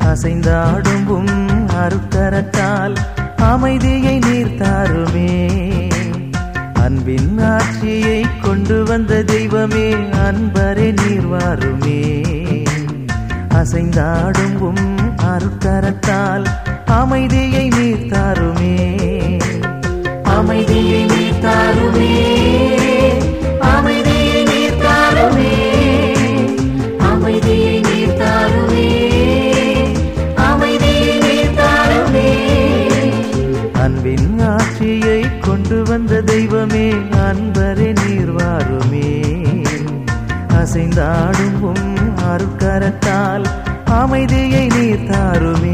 அசைந்தாடும் உம் அருக்கரத்தால் அமைதியை நீர் தாருமே அன்பின் ஆட்சியை கொண்டு வந்த தெய்வமே அன்பரே நீர் வாருமே அசைந்தாடும் உம் அருக்கரத்தால் அமைதியை நீர் தாருமே அமைதியை நீர் தாருமே அமைதியை நீர் தாருமே அமைதியை நீர் தாருமே அமைதியை நீர் தாருமே அன்பின் ஆட்சியை கொண்டு வந்த தெய்வமே அன்பரே நீர் வாருமே அசைந்தாடும் உம் அருக்கரத்தால் அமைதியை நீர் தாருமே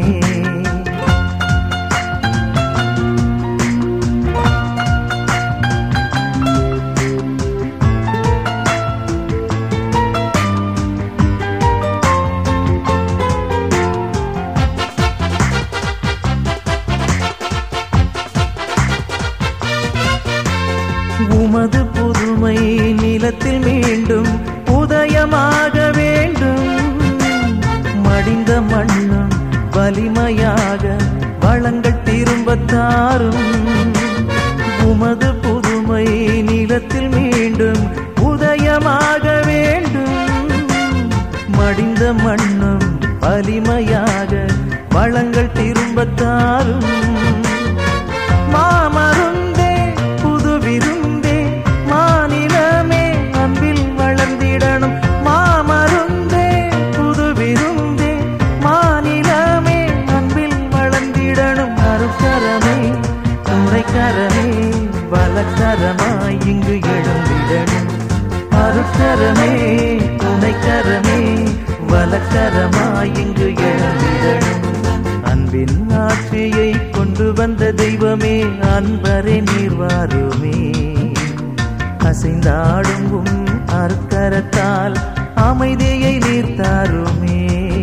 உமது புதுமை நிலத்தில் மீண்டும் உதயமாக வேண்டும் மடிந்த மண்ணும் வலிமையாக வளங்கள் திரும்பத் தாரும் உமது புதுமை நிலத்தில் மீண்டும் உதயமாக வேண்டும் மடிந்த மண்ணும் வலிமையாக வளங்கள் திரும்பத் தாரும் மாமருந்தே புது விருந்தே மாநிலமே அன்பில் வளர்ந்திடணும் மாமருந்தே புது விருந்தே மாநிலமே அன்பில் வளர்ந்திடணும் அருக்கரமே துணைக்கரமே வலக்கரமாய் இங்கு எழுந்திடணும் அருக்கரமே துணைக்கரமே வலக்கரமாய் இங்கு எழுந்திடணும் அன்பின் ஆட்சியை கொண்டு வந்த தெய்வமே அன்பரே நீர் வாருமே அசைந்தாடும் உம் அருக்கரத்தால் அமைதியை நீர் தாருமே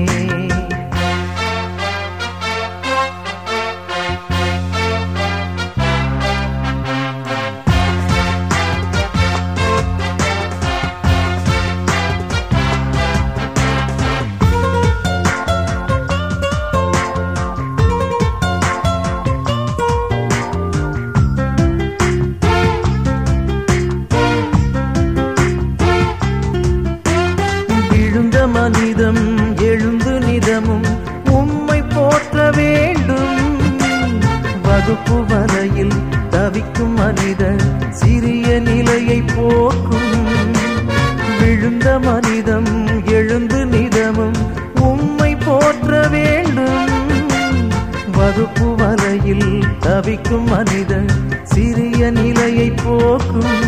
விழுந்த மனிதம் எழுந்து நிதமும் உம்மை போற்ற வேண்டும் வகுப்பு வரையில் தவிக்கும் மனிதர் சிறிய நிலையை போக்கும் விழுந்த மனிதம் எழுந்து நிதமும் உம்மை போற்ற வேண்டும் வகுப்பு வரையில் தவிக்கும் மனிதர் சிறிய நிலையை போக்கும்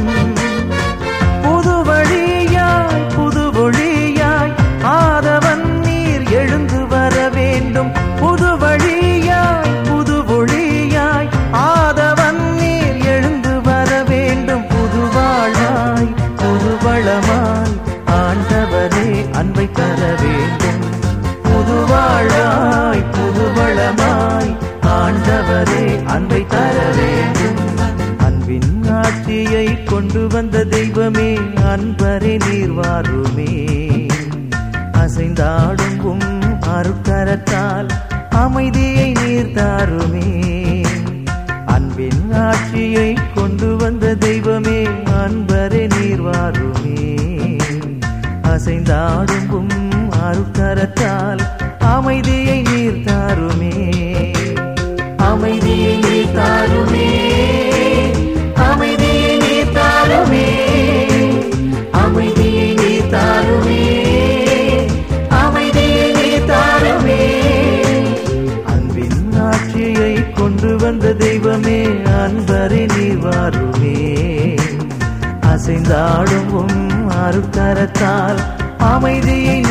புது வழியாய் புது ஒளியாய் ஆதவன் நீர் எழுந்து வர வேண்டும் புது வழியாய் புது ஒளியாய் ஆதவன் நீர் எழுந்து வர வேண்டும் புது வாழாய் புது வளமாய் ஆண்டவரே அன்பை தர வேண்டும் புது வாழாய் புது வளமாய் ஆண்டவரே அன்பை தர வேண்டும் அன்பின் ஆட்சியை கொண்டு வந்த தெய்வமே அன்பரே நீர் வாருமே அசைந்தாடும் உம் அருக்கரத்தால் அமைதியை நீர் தாருமே அன்பின் ஆட்சியை கொண்டு வந்த தெய்வமே அன்பரே நீர் வாருமே அசைந்தாடும் உம் அருக்கரத்தால் அமைதியை நீர் தாருமே அமைதியை நீர் தாருமே அமைதியை நீர் தாருமே அமைதியை நீர் தாருமே அமைதியை நீர் தாருமே அன்பின் ஆட்சியை கொண்டு வந்த தெய்வமே அன்பரே நீர் வாருமே அசைந்தாடும் உம் அருக்கரத்தால் அமைதியை